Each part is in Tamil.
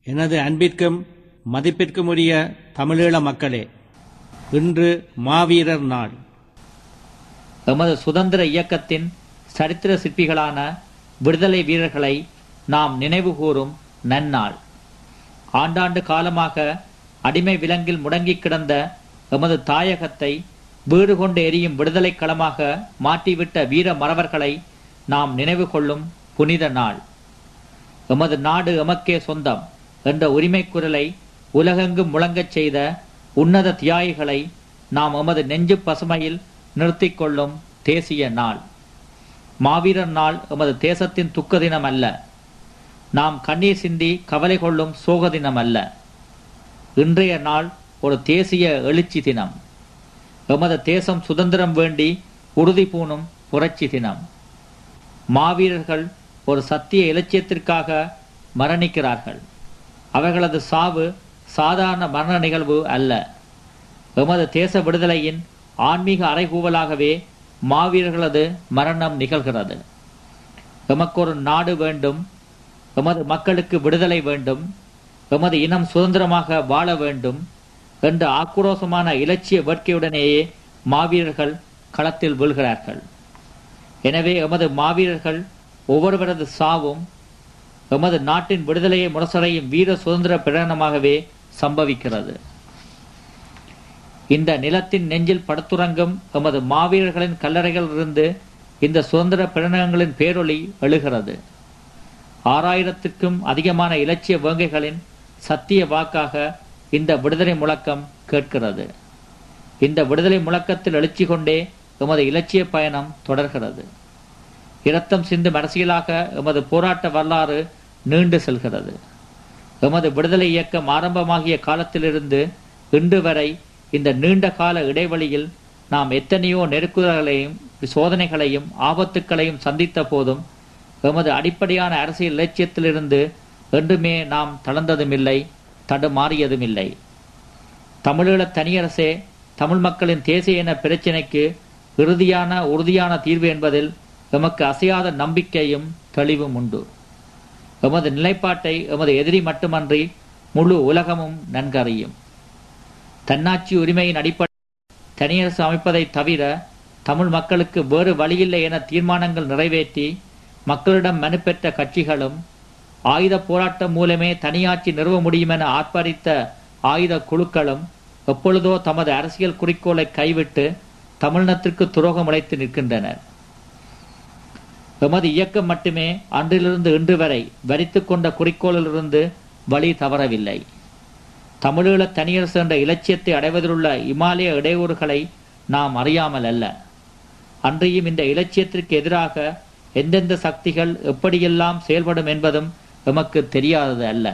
எனது அன்பிற்கும் மதிப்பிற்குமுரிய தமிழீழ மக்களே இன்று மாவீரர் நாள் எமது சுதந்திர இயக்கத்தின் சரித்திர சிற்பிகளான விடுதலை வீரர்களை நாம் நினைவுகூரும் நன்னாள் ஆண்டாண்டு காலமாக அடிமை விலங்கில் முடங்கிக் கிடந்த எமது தாயகத்தை வீடு கொண்டு எரியும் விடுதலை களமாக மாற்றிவிட்ட வீர மறவர்களை நாம் நினைவு கொள்ளும் புனித நாள் எமது நாடு எமக்கே சொந்தம் என்ற உரிமை குரலை உலகெங்கும் முழங்கச் செய்த உன்னத தியாகிகளை நாம் எமது நெஞ்சு பசுமையில் நிறுத்திக் கொள்ளும் தேசிய நாள் மாவீரர் நாள் எமது தேசத்தின் துக்க தினம் அல்ல நாம் கண்ணீர் சிந்தி கவலை கொள்ளும் சோக தினம் அல்ல இன்றைய நாள் ஒரு தேசிய எழுச்சி தினம் எமது தேசம் சுதந்திரம் வேண்டி உறுதி பூணும் புரட்சி தினம் மாவீரர்கள் ஒரு சத்திய இலட்சியத்திற்காக மரணிக்கிறார்கள் அவர்களது சாவு சாதாரண மரண நிகழ்வு அல்ல எமது தேச விடுதலையின் ஆன்மீக அறைகூவலாகவே மாவீரர்களது மரணம் நிகழ்கிறது எமக்கு ஒரு நாடு வேண்டும் எமது மக்களுக்கு விடுதலை வேண்டும் எமது இனம் சுதந்திரமாக வாழ வேண்டும் என்ற ஆக்ரோஷமான இலட்சிய வேட்கையுடனேயே மாவீரர்கள் களத்தில் வீழ்கிறார்கள் எனவே எமது மாவீரர்கள் ஒவ்வொருவரது சாவும் எமது நாட்டின் விடுதலையை முரசறையும் வீர சுதந்திர பிரகடனமாகவே சம்பவிக்கிறது இந்த நிலத்தின் நெஞ்சில் படுத்துறங்கும் எமது மாவீரர்களின் கல்லறைகளிலிருந்து இந்த சுதந்திர பிரணங்களின் பேரொளி எழுகிறது ஆறாயிரத்திற்கும் அதிகமான இலட்சிய வேங்கைகளின் சத்திய வாக்காக இந்த விடுதலை முழக்கம் கேட்கிறது இந்த விடுதலை முழக்கத்தில் எழுச்சி கொண்டே எமது இலட்சிய பயணம் தொடர்கிறது இரத்தம் சிந்தும் அரசியலாக எமது போராட்ட வரலாறு நீண்டு செல்கிறது எமது விடுதலை இயக்கம் ஆரம்பமாகிய காலத்திலிருந்து இன்று வரை இந்த நீண்ட கால இடைவெளியில் நாம் எத்தனையோ நெருக்குதல்களையும் சோதனைகளையும் ஆபத்துக்களையும் சந்தித்த போதும் எமது அடிப்படையான அரசியல் இலட்சியத்திலிருந்து என்றுமே நாம் தளர்ந்ததுமில்லை தடுமாறியதுமில்லை தமிழீழ தனியரசே தமிழ் மக்களின் தேசிய இன பிரச்சினைக்கு இறுதியான உறுதியான தீர்வு என்பதில் எமக்கு அசையாத நம்பிக்கையும் தெளிவும் உண்டு எமது நிலைப்பாட்டை எமது எதிரி மட்டுமன்றி முழு உலகமும் நன்கறியும் தன்னாட்சி உரிமையின் அடிப்படை தனியரசு அமைப்பதை தவிர தமிழ் மக்களுக்கு வேறு வழியில்லை என தீர்மானங்கள் நிறைவேற்றி மக்களிடம் மனு பெற்ற கட்சிகளும் ஆயுத போராட்டம் மூலமே தனியாட்சி நிறுவ முடியும் என ஆர்ப்பரித்த ஆயுத குழுக்களும் எப்பொழுதோ தமது அரசியல் குறிக்கோளை கைவிட்டு தமிழினத்திற்கு துரோகம் உழைத்து நிற்கின்றனர் எமது இயக்கம் மட்டுமே அன்றிலிருந்து இன்று வரை வரித்து கொண்ட குறிக்கோளிலிருந்து வழி தவறவில்லை தமிழீழ தனியரசு என்ற இலட்சியத்தை அடைவதிலுள்ள இமாலய இடையூறுகளை நாம் அறியாமல் அல்ல அன்றையும் இந்த இலட்சியத்திற்கு எதிராக எந்தெந்த சக்திகள் எப்படியெல்லாம் செயல்படும் என்பதும் எமக்கு தெரியாதது அல்ல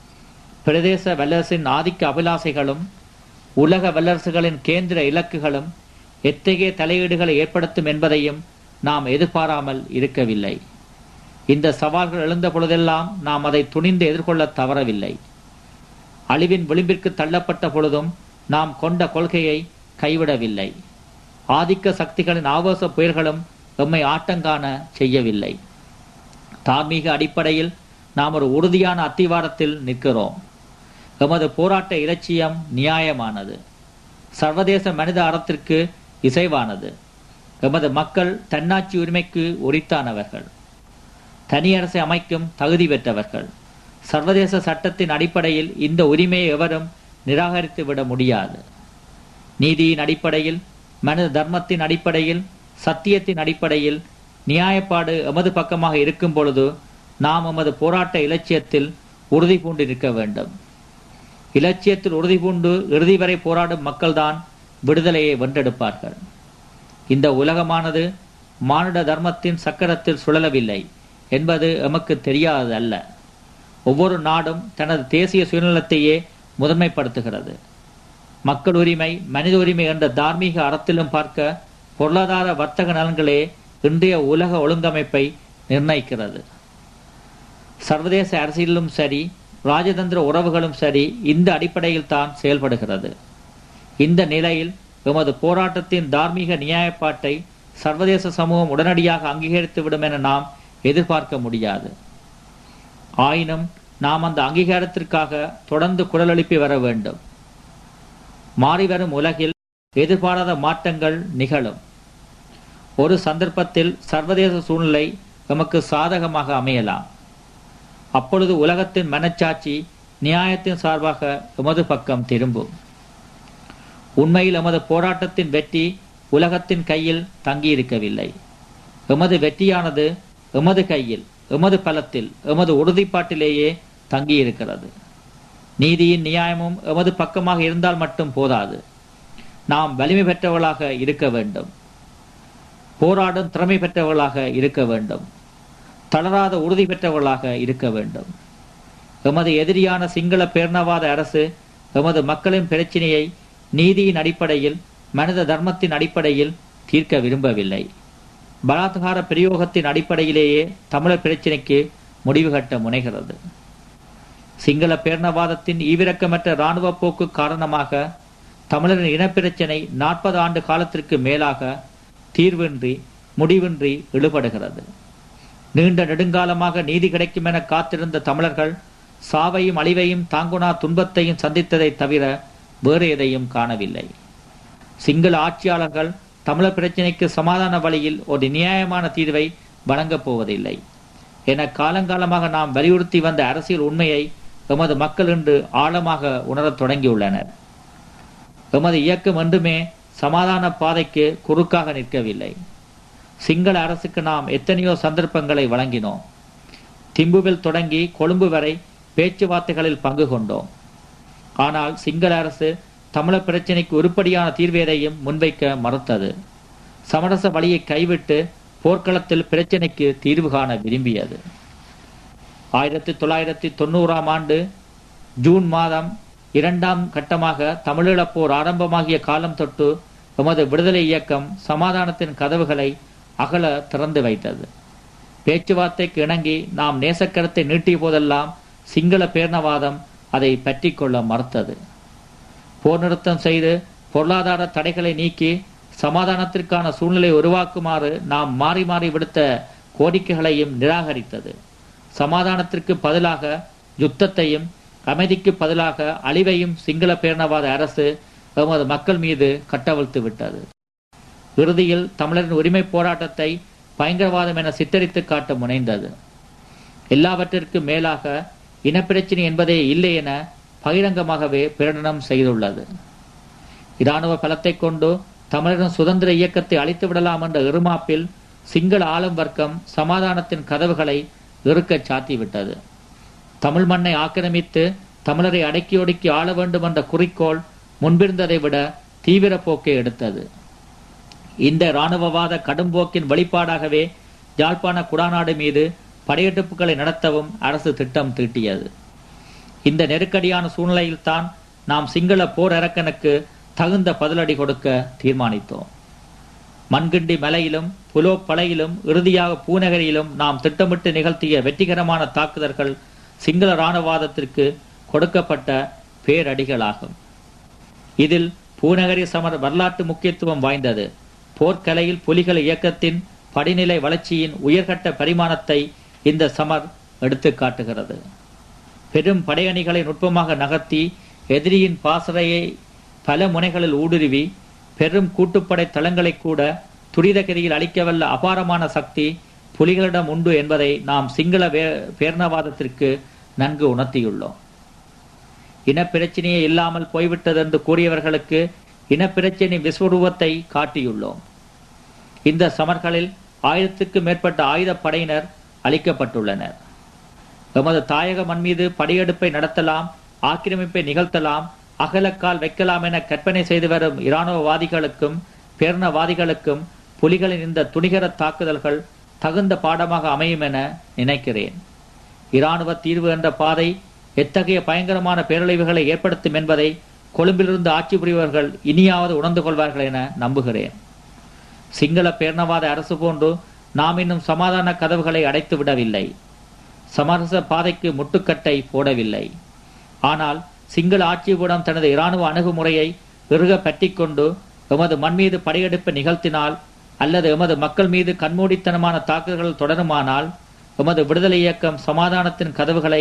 பிரதேச வல்லரசின் ஆதிக்க அபிலாசைகளும் உலக வல்லரசுகளின் கேந்திர இலக்குகளும் எத்தகைய தலையீடுகளை ஏற்படுத்தும் என்பதையும் நாம் எதிர்பாராமல் இருக்கவில்லை இந்த சவால்கள் எழுந்த பொழுதெல்லாம் நாம் அதை துணிந்து எதிர்கொள்ள தவறவில்லை அழிவின் விளிம்பிற்கு தள்ளப்பட்ட பொழுதும் நாம் கொண்ட கொள்கையை கைவிடவில்லை ஆதிக்க சக்திகளின் ஆவேச புயல்களும் எம்மை ஆட்டங்காண செய்யவில்லை தார்மீக அடிப்படையில் நாம் ஒரு உறுதியான அத்திவாரத்தில் நிற்கிறோம் எமது போராட்ட இலட்சியம் நியாயமானது சர்வதேச மனித அறத்திற்கு இசைவானது எமது மக்கள் தன்னாட்சி உரிமைக்கு உரித்தானவர்கள் தனியரசை அமைக்கும் தகுதி பெற்றவர்கள் சர்வதேச சட்டத்தின் அடிப்படையில் இந்த உரிமையை எவரும் நிராகரித்து விட முடியாது நீதியின் அடிப்படையில் மனித தர்மத்தின் அடிப்படையில் சத்தியத்தின் அடிப்படையில் நியாயப்பாடு எமது பக்கமாக இருக்கும் பொழுது நாம் எமது போராட்ட இலட்சியத்தில் உறுதி பூண்டு நிற்க வேண்டும் இலட்சியத்தில் உறுதி பூண்டு இறுதி வரை போராடும் மக்கள்தான் விடுதலையை வென்றெடுப்பார்கள் இந்த உலகமானது மானுட தர்மத்தின் சக்கரத்தில் சுழலவில்லை என்பது எமக்கு தெரியாதது அல்ல ஒவ்வொரு நாடும் தனது தேசிய சுயநலத்தையே முதன்மைப்படுத்துகிறது மக்கள் உரிமை மனித உரிமை என்ற தார்மீக அறத்திலும் பார்க்க பொருளாதார வர்த்தக நலன்களே இன்றைய உலக ஒழுங்கமைப்பை நிர்ணயிக்கிறது சர்வதேச அரசியலும் சரி ராஜதந்திர உறவுகளும் சரி இந்த அடிப்படையில் தான் செயல்படுகிறது இந்த நிலையில் எமது போராட்டத்தின் தார்மீக நியாயப்பாட்டை சர்வதேச சமூகம் உடனடியாக அங்கீகரித்துவிடும் என நாம் எதிர்பார்க்க முடியாது ஆயினும் நாம் அந்த அங்கீகாரத்திற்காக தொடர்ந்து குரல் எழுப்பி வர வேண்டும் மாறிவரும் உலகில் எதிர்பாராத மாற்றங்கள் நிகழும் ஒரு சந்தர்ப்பத்தில் சர்வதேச சூழ்நிலை எமக்கு சாதகமாக அமையலாம் அப்பொழுது உலகத்தின் மனச்சாட்சி நியாயத்தின் சார்பாக எமது பக்கம் திரும்பும் உண்மையில் எமது போராட்டத்தின் வெற்றி உலகத்தின் கையில் தங்கியிருக்கவில்லை எமது வெற்றியானது எமது கையில் எமது பலத்தில் எமது உறுதிப்பாட்டிலேயே தங்கியிருக்கிறது நீதியின் நியாயமும் எமது பக்கமாக இருந்தால் மட்டும் போதாது நாம் வலிமை பெற்றவர்களாக இருக்க வேண்டும் போராடும் திறமை பெற்றவர்களாக இருக்க வேண்டும் தளராத உறுதி பெற்றவர்களாக இருக்க வேண்டும் எமது எதிரியான சிங்கள பேர்ணவாத அரசு எமது மக்களின் பிரச்சினையை நீதியின் அடிப்படையில் மனித தர்மத்தின் அடிப்படையில் தீர்க்க விரும்பவில்லை பலாத்கார பிரயோகத்தின் அடிப்படையிலேயே தமிழர் பிரச்சினைக்கு முடிவு கட்ட முனைகிறது சிங்கள பேர்ணவாதத்தின் ஈவிரக்கமற்ற இராணுவ போக்கு காரணமாக தமிழரின் இனப்பிரச்சினை நாற்பது ஆண்டு காலத்திற்கு மேலாக தீர்வின்றி முடிவின்றி இழுபடுகிறது நீண்ட நெடுங்காலமாக நீதி கிடைக்கும் என காத்திருந்த தமிழர்கள் சாவையும் அழிவையும் தாங்குனா துன்பத்தையும் சந்தித்ததை தவிர வேறு எதையும் காணவில்லை சிங்கள ஆட்சியாளர்கள் தமிழர் பிரச்சினைக்கு சமாதான வழியில் ஒரு நியாயமான தீர்வை வழங்கப் போவதில்லை என காலங்காலமாக நாம் வலியுறுத்தி வந்த அரசியல் உண்மையை எமது மக்கள் இன்று ஆழமாக உணரத் தொடங்கியுள்ளனர் எமது இயக்கம் என்றுமே சமாதான பாதைக்கு குறுக்காக நிற்கவில்லை சிங்கள அரசுக்கு நாம் எத்தனையோ சந்தர்ப்பங்களை வழங்கினோம் திம்புவில் தொடங்கி கொழும்பு வரை பேச்சுவார்த்தைகளில் பங்கு கொண்டோம் ஆனால் சிங்கள அரசு தமிழர் பிரச்சினைக்கு உருப்படியான தீர்வேதையும் முன்வைக்க மறுத்தது சமரச வழியை கைவிட்டு போர்க்களத்தில் பிரச்சினைக்கு தீர்வு காண விரும்பியது ஆயிரத்தி தொள்ளாயிரத்தி தொண்ணூறாம் ஆண்டு ஜூன் மாதம் இரண்டாம் கட்டமாக தமிழீழப் போர் ஆரம்பமாகிய காலம் தொட்டு எமது விடுதலை இயக்கம் சமாதானத்தின் கதவுகளை அகல திறந்து வைத்தது பேச்சுவார்த்தைக்கு இணங்கி நாம் நேசக்கரத்தை நீட்டிய போதெல்லாம் சிங்கள பேர்ணவாதம் அதை பற்றி கொள்ள மறுத்தது போர் நிறுத்தம் செய்து பொருளாதார தடைகளை நீக்கி சமாதானத்திற்கான சூழ்நிலை உருவாக்குமாறு நாம் மாறி மாறி விடுத்த கோரிக்கைகளையும் நிராகரித்தது சமாதானத்திற்கு பதிலாக யுத்தத்தையும் அமைதிக்கு பதிலாக அழிவையும் சிங்கள பேரணவாத அரசு எமது மக்கள் மீது கட்டவிழ்த்து விட்டது இறுதியில் தமிழரின் உரிமை போராட்டத்தை பயங்கரவாதம் என சித்தரித்து காட்ட முனைந்தது எல்லாவற்றிற்கும் மேலாக இனப்பிரச்சினை என்பதே இல்லை என பகிரங்கமாகவே பிரகடனம் செய்துள்ளது இராணுவ பலத்தை கொண்டு தமிழரின் சுதந்திர இயக்கத்தை அழித்து விடலாம் என்ற இருமாப்பில் சிங்கள ஆளும் வர்க்கம் சமாதானத்தின் கதவுகளை இறுக்கச் சாத்திவிட்டது தமிழ் மண்ணை ஆக்கிரமித்து தமிழரை அடக்கி ஒடுக்கி ஆள வேண்டும் என்ற குறிக்கோள் முன்பிருந்ததை விட தீவிர போக்கை எடுத்தது இந்த இராணுவவாத கடும்போக்கின் வெளிப்பாடாகவே யாழ்ப்பாண குடாநாடு மீது படையெடுப்புகளை நடத்தவும் அரசு திட்டம் தீட்டியது இந்த நெருக்கடியான சூழ்நிலையில்தான் நாம் சிங்கள போர் அரக்கனுக்கு தகுந்த பதிலடி கொடுக்க தீர்மானித்தோம் மண்கிண்டி மலையிலும் புலோ பலையிலும் இறுதியாக பூநகரியிலும் நாம் திட்டமிட்டு நிகழ்த்திய வெற்றிகரமான தாக்குதல்கள் சிங்கள இராணுவாதத்திற்கு கொடுக்கப்பட்ட பேரடிகளாகும் இதில் பூநகரி சமர் வரலாற்று முக்கியத்துவம் வாய்ந்தது போர்க்கலையில் புலிகள் இயக்கத்தின் படிநிலை வளர்ச்சியின் உயர்கட்ட பரிமாணத்தை இந்த சமர் எடுத்து காட்டுகிறது பெரும் படையணிகளை நுட்பமாக நகர்த்தி எதிரியின் பாசறையை பல முனைகளில் ஊடுருவி பெரும் கூட்டுப்படை தளங்களை கூட துரிதகதியில் அளிக்கவல்ல அபாரமான சக்தி புலிகளிடம் உண்டு என்பதை நாம் சிங்கள பேர்ணவாதத்திற்கு நன்கு உணர்த்தியுள்ளோம் இனப்பிரச்சனையே இல்லாமல் போய்விட்டது என்று கூறியவர்களுக்கு இனப்பிரச்சனை விஸ்வரூபத்தை காட்டியுள்ளோம் இந்த சமர்களில் ஆயிரத்துக்கும் மேற்பட்ட ஆயுத படையினர் அளிக்கப்பட்டுள்ளனர் எமது தாயக மண் மீது படையெடுப்பை நடத்தலாம் ஆக்கிரமிப்பை நிகழ்த்தலாம் அகலக்கால் வைக்கலாம் என கற்பனை செய்து வரும் இராணுவவாதிகளுக்கும் பேரணவாதிகளுக்கும் புலிகளின் இந்த துணிகர தாக்குதல்கள் தகுந்த பாடமாக அமையும் என நினைக்கிறேன் இராணுவ தீர்வு என்ற பாதை எத்தகைய பயங்கரமான பேரழிவுகளை ஏற்படுத்தும் என்பதை கொழும்பிலிருந்து ஆட்சி புரிவர்கள் இனியாவது உணர்ந்து கொள்வார்கள் என நம்புகிறேன் சிங்கள பேரணவாத அரசு போன்று நாம் இன்னும் சமாதான கதவுகளை அடைத்து விடவில்லை சமரச பாதைக்கு முட்டுக்கட்டை போடவில்லை ஆனால் சிங்கள ஆட்சியுடன் தனது இராணுவ அணுகுமுறையை இறுக பற்றிக்கொண்டு எமது மண் மீது படையெடுப்பு நிகழ்த்தினால் அல்லது எமது மக்கள் மீது கண்மூடித்தனமான தாக்குதல்கள் தொடருமானால் எமது விடுதலை இயக்கம் சமாதானத்தின் கதவுகளை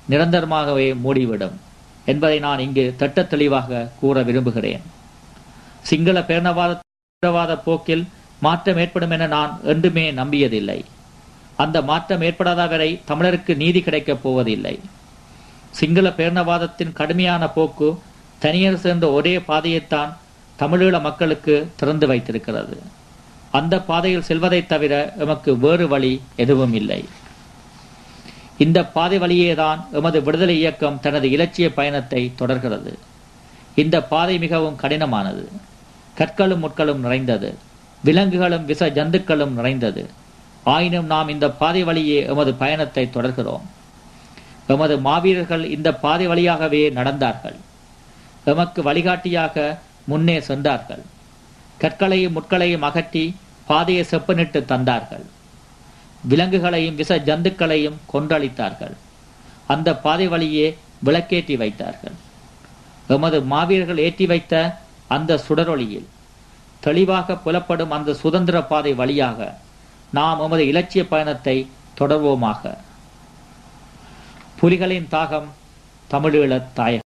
நிரந்தரமாகவே மூடிவிடும் என்பதை நான் இங்கு திட்ட தெளிவாக கூற விரும்புகிறேன் சிங்கள பேரணவாத போக்கில் மாற்றம் ஏற்படும் என நான் என்றுமே நம்பியதில்லை அந்த மாற்றம் ஏற்படாத வரை தமிழருக்கு நீதி கிடைக்கப் போவதில்லை சிங்கள பேரணவாதத்தின் கடுமையான போக்கு தனியரசு என்ற ஒரே பாதையைத்தான் தமிழீழ மக்களுக்கு திறந்து வைத்திருக்கிறது அந்த பாதையில் செல்வதைத் தவிர எமக்கு வேறு வழி எதுவும் இல்லை இந்த பாதை வழியேதான் எமது விடுதலை இயக்கம் தனது இலட்சிய பயணத்தை தொடர்கிறது இந்த பாதை மிகவும் கடினமானது கற்களும் முட்களும் நிறைந்தது விலங்குகளும் விச ஜந்துக்களும் நிறைந்தது ஆயினும் நாம் இந்த பாதை வழியே எமது பயணத்தை தொடர்கிறோம் எமது மாவீரர்கள் இந்த பாதை வழியாகவே நடந்தார்கள் எமக்கு வழிகாட்டியாக முன்னே சென்றார்கள் கற்களையும் முட்களையும் அகற்றி பாதையை செப்பனிட்டு தந்தார்கள் விலங்குகளையும் விச ஜந்துக்களையும் கொன்றளித்தார்கள் அந்த பாதை வழியே விளக்கேற்றி வைத்தார்கள் எமது மாவீரர்கள் ஏற்றி வைத்த அந்த சுடரொளியில் தெளிவாக புலப்படும் அந்த சுதந்திர பாதை வழியாக நாம் எமது இலட்சிய பயணத்தை தொடர்வோமாக புலிகளின் தாகம் தமிழீழத் தாயகம்